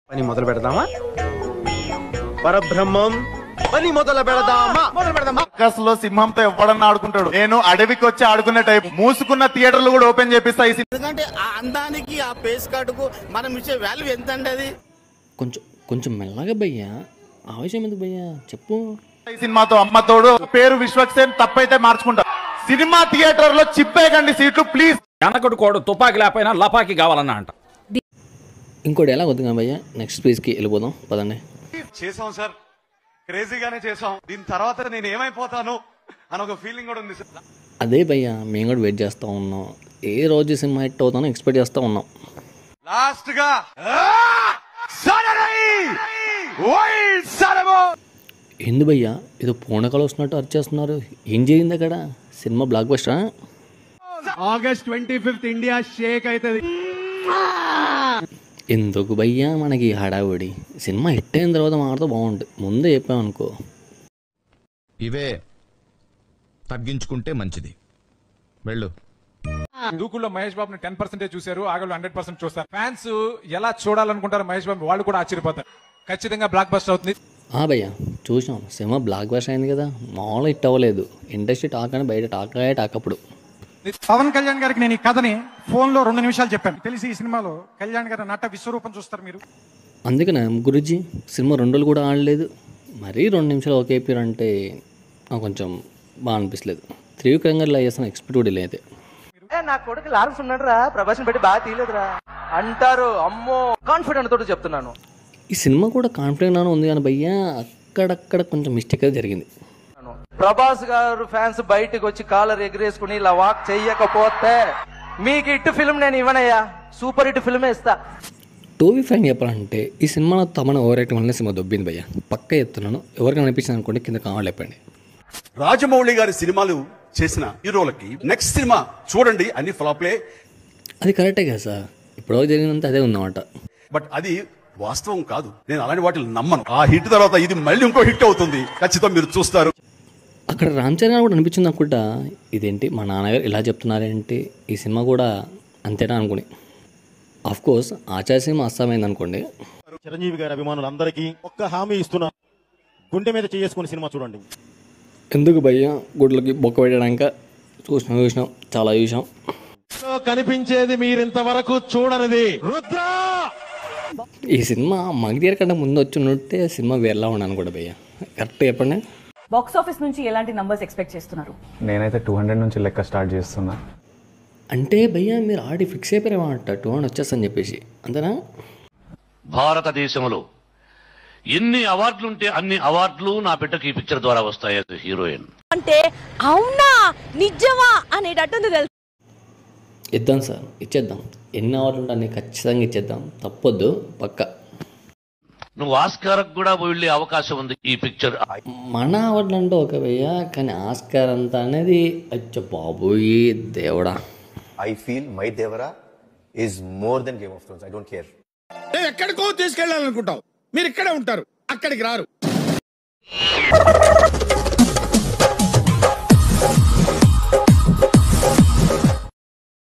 పని మొదలు పెడదామా పరబ్రహ్మం పని మొదలు పెడదామా మొదలు పెడదామా సర్కస్ లో సింహంతో ఎవడన్నా ఆడుకుంటాడు నేను అడవికి వచ్చి ఆడుకునే టైప్ మూసుకున్న థియేటర్లు కూడా ఓపెన్ చేపిస్తా ఈ సినిమా ఎందుకంటే ఆ అందానికి ఆ పేస్ కార్డుకు మనం ఇచ్చే వాల్యూ ఎంత అండి అది కొంచెం కొంచెం మెల్లగా భయ్యా ఆవేశం ఎందుకు భయ్యా చెప్పు ఈ సినిమాతో అమ్మతోడు పేరు విశ్వక్సేన్ తప్పైతే మార్చుకుంటా సినిమా థియేటర్ లో చిప్పేయకండి సీట్లు ప్లీజ్ వెనకడు కోడు తుపాకి లేకపోయినా లపాకి కావాలన్నా అంట ఇంకోటి ఎలా వద్దు భయ్యా నెక్స్ట్ ప్లేస్కి వెళ్ళిపోదాం పదండి చేసాం సార్ క్రేజీగానే చేసాం దీని తర్వాత నేను ఏమైపోతాను అని ఒక ఫీలింగ్ కూడా ఉంది సార్ అదే భయ్యా మేము కూడా వెయిట్ చేస్తూ ఉన్నాం ఏ రోజు సినిమా హిట్ అవుతానో ఎక్స్పెక్ట్ చేస్తూ ఉన్నాం లాస్ట్ గా వైల్డ్ సరమో ఎందు భయ్యా ఏదో పూనకాలు వస్తున్నట్టు అరిచేస్తున్నారు ఏం జరిగింది అక్కడ సినిమా బ్లాక్ బస్టరా August twenty fifth India shake అవుతుంది ఎందుకు భయ్యా మనకి ఈ హడావుడి సినిమా హిట్ అయిన తర్వాత మాడితే బాగుంటుంది ముందే చెప్పామనుకో ఇవే తగ్గించుకుంటే మంచిది వెళ్ళు దూకుల్లో మహేష్ బాబుని టెన్ పర్సెంటేజ్ చూశారు ఆగలు హండ్రెడ్ పర్సెంట్ చూస్తారు ఫ్యాన్స్ ఎలా చూడాలనుకుంటారు మహేష్ బాబు వాళ్ళు కూడా ఆశ్చర్యపోతారు ఖచ్చితంగా బ్లాక్ బస్టర్ అవుతుంది ఆ భయ్యా చూసాం సినిమా బ్లాక్ బస్టర్ అయింది కదా మామూలు హిట్ అవ్వలేదు ఇండస్ట్రీ టాక్ అని బయట టాక్ అయ్యే టాక్ అప్పుడు పవన్ కళ్యాణ్ గారికి నేను ఈ కథని ఫోన్ లో రెండు నిమిషాలు చెప్పాను తెలిసి ఈ సినిమాలో కళ్యాణ్ గారి నట విశ్వరూపం చూస్తారు మీరు అందుకనే గురుజీ సినిమా రెండు రోజులు కూడా ఆడలేదు మరీ రెండు నిమిషాలు ఓకే అంటే నాకు కొంచెం బాగా అనిపించలేదు త్రివిక్రంగా ఇలా చేస్తాను ఎక్స్పెక్ట్ కూడా లేదు నా కొడుకు లారెన్స్ ఉన్నాడు రా ప్రభాస్ పెట్టి బాగా తీయలేదురా అంటారు అమ్మో కాన్ఫిడెంట్ తోటి చెప్తున్నాను ఈ సినిమా కూడా కాన్ఫిడెంట్ గానే ఉంది కానీ భయ్యా అక్కడక్కడ కొంచెం మిస్టేక్ అయితే జరిగింది ప్రభాస్ గారు ఫ్యాన్స్ బయటకు వచ్చి కాలర్ ఎగిరేసుకుని ఇలా వాక్ చెయ్యకపోతే మీకు ఇటు ఫిల్మ్ నేను ఇవ్వనయ్యా సూపర్ హిట్ ఫిల్మే ఇస్తా టోబీ ఫ్యాన్ చెప్పాలంటే ఈ సినిమాలో తమన ఓవర్ రైటింగ్ వల్ల సినిమా దొబ్బింది భయ్యా పక్క చెప్తున్నాను ఎవరికైనా అనిపించింది అనుకోండి కింద కావాలి చెప్పండి రాజమౌళి గారి సినిమాలు చేసిన హీరోలకి నెక్స్ట్ సినిమా చూడండి అన్ని ఫ్లాప్లే అది కరెక్టే కదా సార్ ఇప్పుడో జరిగినంత అదే ఉందన్నమాట బట్ అది వాస్తవం కాదు నేను అలాంటి వాటిని నమ్మను ఆ హిట్ తర్వాత ఇది మళ్ళీ ఇంకో హిట్ అవుతుంది ఖచ్చితంగా మీరు చూస్తారు అక్కడ రామ్ చరణ్ గారు కూడా అనిపించింది అనుకుంటా ఇదేంటి మా నాన్నగారు ఇలా చెప్తున్నారేంటి ఈ సినిమా కూడా అంతేనా అనుకుని ఆఫ్ కోర్స్ ఆచార్య సినిమా అస్సామైంది అనుకోండి చిరంజీవి గారి అభిమానులందరికీ ఒక్క హామీ ఇస్తున్నా గుండె మీద చేసుకుని సినిమా చూడండి ఎందుకు భయ్యా గుడ్లకి బొక్క పెట్టడాక చూసినాం చూసినాం చాలా చూసాం కనిపించేది మీరింతవరకు చూడనిది రుద్ర ఈ సినిమా మగధీర కంటే ముందు వచ్చి ఉంటే సినిమా వేరేలా ఉన్నాను కూడా భయ్య కరెక్ట్ చెప్పండి బాక్స్ ఆఫీస్ నుంచి ఎలాంటి నంబర్స్ ఎక్స్పెక్ట్ చేస్తున్నారు నేనైతే టూ హండ్రెడ్ నుంచి లెక్క స్టార్ట్ చేస్తున్నా అంటే భయ్యా మీరు ఆడి ఫిక్స్ అయిపోయారేమంట టూ హండ్రెడ్ వచ్చేస్తా చెప్పేసి అంతేనా భారతదేశంలో ఎన్ని అవార్డులుంటే అన్ని అవార్డులు నా బిడ్డకి ఈ పిక్చర్ ద్వారా వస్తాయి as a హీరోయిన్ అంటే అవునా నిజమా అనేటట్టుంది తెలుసు ఇద్దాం సార్ ఇచ్చేద్దాం ఎన్ని అవర్లు ఉంటే అన్ని ఖచ్చితంగా ఇచ్చేద్దాం తప్పొద్దు పక్క నువ్వు ఆస్కారకు కూడా వెళ్ళే అవకాశం ఉంది ఈ పిక్చర్ మన అవార్డులు అంటే ఒక భయ్య కానీ ఆస్కార్ అంతా అనేది అచ్చ బాబోయ్ దేవుడా I feel my Devara is more than game of thrones I don't care నేను ఎక్కడికో తీసుకెళ్ళాలనుకుంటావు మీరు ఇక్కడే ఉంటారు అక్కడికి రారు